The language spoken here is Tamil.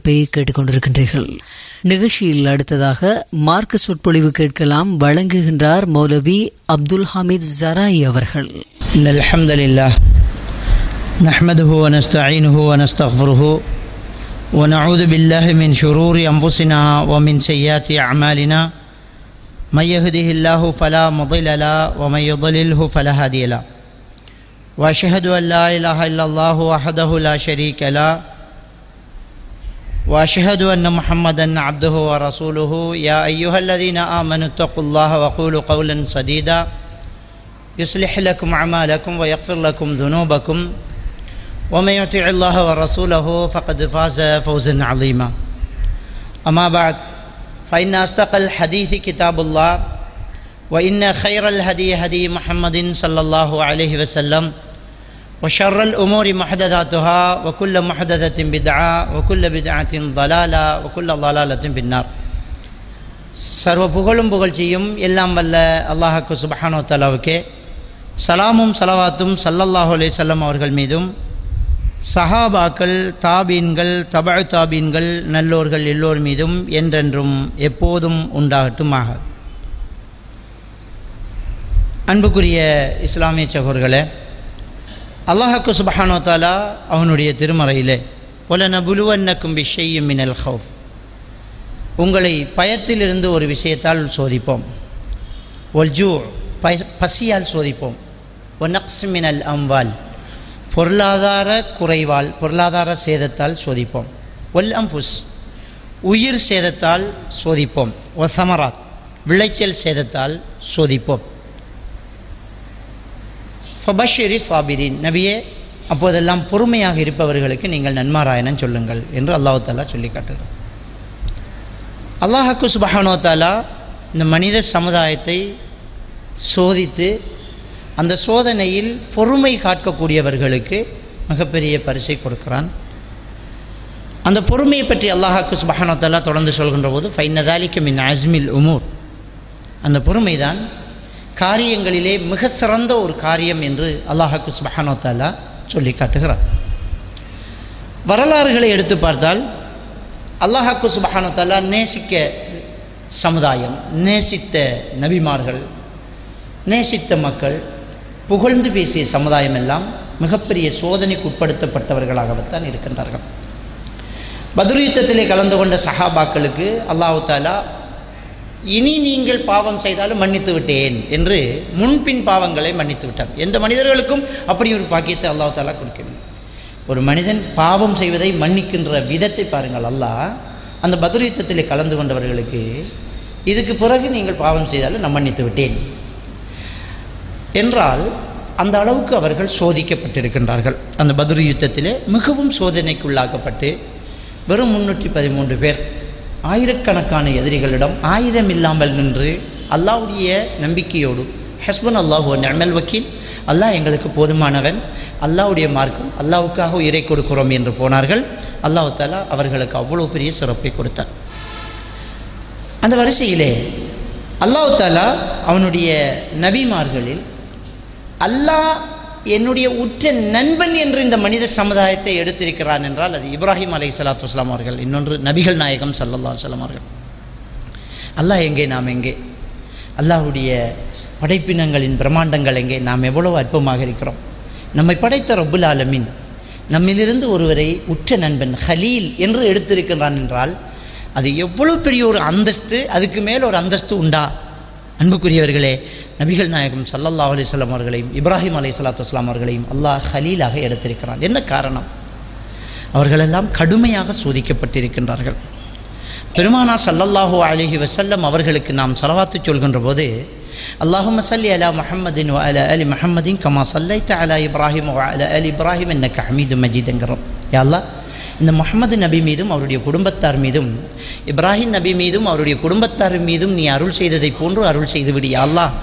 ஒலிபரப்பை கேட்டுக்கொண்டிருக்கின்றீர்கள் நிகழ்ச்சியில் அடுத்ததாக மார்க்க சொற்பொழிவு கேட்கலாம் வழங்குகின்றார் மௌலவி அப்துல் ஹமீத் ஜராய் அவர்கள் إن الحمد لله نحمده ونستعينه ونستغفره ونعوذ بالله من شرور أنفسنا ومن سيئات أعمالنا من يهده الله فلا مضل له ومن يضلله فلا هادي له وأشهد أن لا إله إلا الله وحده لا شريك له وأشهد أن محمدا عبده ورسوله يا أيها الذين آمنوا اتقوا الله وقولوا قولا سديدا يصلح لكم أعمالكم ويغفر لكم ذنوبكم ومن يطع الله ورسوله فقد فاز فوزا عظيما أما بعد فإن أصدق الحديث كتاب الله وإن خير الهدي هدي محمد صلى الله عليه وسلم وشر الأمور محدثاتها وكل محدثة بدعة وكل بدعة ضلالة وكل ضلالة في النار சர்வ புகழும் புகழ்ச்சியும் எல்லாம் வல்ல அல்லாஹாக்கு சுபஹானோ தலாவுக்கே சலாமும் சலவாத்தும் சல்லல்லாஹு அலைஹி வஸல்லம் அவர்கள் மீதும் சஹாபாக்கள் தாபீன்கள் தபழ் தாபீன்கள் நல்லோர்கள் எல்லோர் மீதும் என்றென்றும் எப்போதும் உண்டாகட்டுமாக அன்புக்குரிய இஸ்லாமிய சகோர்களே அல்லாஹாக்கு சுபஹானோ தாலா அவனுடைய திருமறையிலே ஒல நபுலுவன்னக்கும் பிஷையும் மினல் ஹவுஃப் உங்களை பயத்திலிருந்து ஒரு விஷயத்தால் சோதிப்போம் ஒல்ஜூ பய பசியால் சோதிப்போம் ஒ நக்ஸ்மினல் அம்வால் பொருளாதார குறைவால் பொருளாதார சேதத்தால் சோதிப்போம் ஒல் அம்புஸ் உயிர் சேதத்தால் சோதிப்போம் ஒ சமராத் விளைச்சல் சேதத்தால் சோதிப்போம் ஃபபஷிரி சாபிரின் நபியே அப்போதெல்லாம் பொறுமையாக இருப்பவர்களுக்கு நீங்கள் நன்மாராயணம் சொல்லுங்கள் என்று அல்லாஹு தாலா சொல்லி காட்டுகிறார் அல்லாஹாக்கு சுபஹானோ தாலா இந்த மனித சமுதாயத்தை சோதித்து அந்த சோதனையில் பொறுமை காக்கக்கூடியவர்களுக்கு மிகப்பெரிய பரிசை கொடுக்கிறான் அந்த பொறுமையை பற்றி அல்லாஹாக்கு சுபஹானோ தாலா தொடர்ந்து சொல்கின்ற போது ஃபைனதாலிக்கு மின் அஸ்மில் உமூர் அந்த பொறுமை தான் காரியங்களிலே மிக சிறந்த ஒரு காரியம் என்று அல்லாஹாக்கு சுபஹானோ தாலா சொல்லி காட்டுகிறார் வரலாறுகளை எடுத்து பார்த்தால் அல்லாஹாக்கு சுபஹானு தாலா நேசிக்க சமுதாயம் நேசித்த நபிமார்கள் நேசித்த மக்கள் புகழ்ந்து பேசிய சமுதாயம் எல்லாம் மிகப்பெரிய சோதனைக்கு உட்படுத்தப்பட்டவர்களாகத்தான் இருக்கின்றார்கள் பத்ரு யுத்தத்திலே கலந்து கொண்ட சஹாபாக்களுக்கு அல்லாஹு தாலா இனி நீங்கள் பாவம் செய்தாலும் மன்னித்து விட்டேன் என்று முன்பின் பாவங்களை மன்னித்து விட்டார் எந்த மனிதர்களுக்கும் அப்படி ஒரு பாக்கியத்தை அல்லாஹு தாலா கொடுக்கவில்லை ஒரு மனிதன் பாவம் செய்வதை மன்னிக்கின்ற விதத்தை பாருங்கள் அல்லாஹ் அந்த பத்ரு யுத்தத்தில் கலந்து கொண்டவர்களுக்கு இதுக்கு பிறகு நீங்கள் பாவம் செய்தாலும் நான் மன்னித்து விட்டேன் என்றால் அந்த அளவுக்கு அவர்கள் சோதிக்கப்பட்டிருக்கின்றார்கள் அந்த பத்ரு யுத்தத்திலே மிகவும் சோதனைக்குள்ளாக்கப்பட்டு வெறும் முன்னூற்றி பதிமூன்று பேர் ஆயிரக்கணக்கான எதிரிகளிடம் ஆயுதம் இல்லாமல் நின்று அல்லாவுடைய நம்பிக்கையோடு ஹஸ்பன் அல்லாஹு நெமல் வக்கீல் அல்லாஹ் எங்களுக்கு போதுமானவன் அல்லாவுடைய மார்க்கம் அல்லாவுக்காக உயிரை கொடுக்கிறோம் என்று போனார்கள் அல்லாஹு தாலா அவர்களுக்கு அவ்வளோ பெரிய சிறப்பை கொடுத்தார் அந்த வரிசையிலே அல்லாஹு தாலா அவனுடைய நபிமார்களில் அல்லாஹ் என்னுடைய உற்ற நண்பன் என்று இந்த மனித சமுதாயத்தை எடுத்திருக்கிறான் என்றால் அது இப்ராஹிம் அலை சலாத்து வஸ்லாம் அவர்கள் இன்னொன்று நபிகள் நாயகம் சல்லல்லா வல்லம் அவர்கள் அல்லாஹ் எங்கே நாம் எங்கே அல்லாஹுடைய படைப்பினங்களின் பிரம்மாண்டங்கள் எங்கே நாம் எவ்வளவு அற்பமாக இருக்கிறோம் நம்மை படைத்த ரப்புல் ஆலமின் நம்மிலிருந்து ஒருவரை உற்ற நண்பன் ஹலீல் என்று எடுத்திருக்கின்றான் என்றால் அது எவ்வளவு பெரிய ஒரு அந்தஸ்து அதுக்கு மேல் ஒரு அந்தஸ்து உண்டா அன்புக்குரியவர்களே நபிகள் நாயகம் சல்லல்லா அலிஸ்லாம் அவர்களையும் இப்ராஹிம் அலி சலாத்து வஸ்லாம் அவர்களையும் அல்லாஹ் ஹலீலாக எடுத்திருக்கிறான் என்ன காரணம் அவர்களெல்லாம் கடுமையாக சோதிக்கப்பட்டிருக்கின்றார்கள் பெருமானார் சல்லல்லாஹூ அலிஹி வசல்லம் அவர்களுக்கு நாம் செலவாத்து சொல்கின்ற போது اللهم صل على محمد وعلى ال محمد كما صليت على ابراهيم وعلى ال ابراهيم انك حميد مجيد என்கிறோம் யா அல்லாஹ் இந்த முகமது நபி மீதும் அவருடைய குடும்பத்தார் மீதும் இப்ராஹிம் நபி மீதும் அவருடைய குடும்பத்தார் மீதும் நீ அருள் செய்ததை போன்று அருள் செய்து விடு யா அல்லாஹ்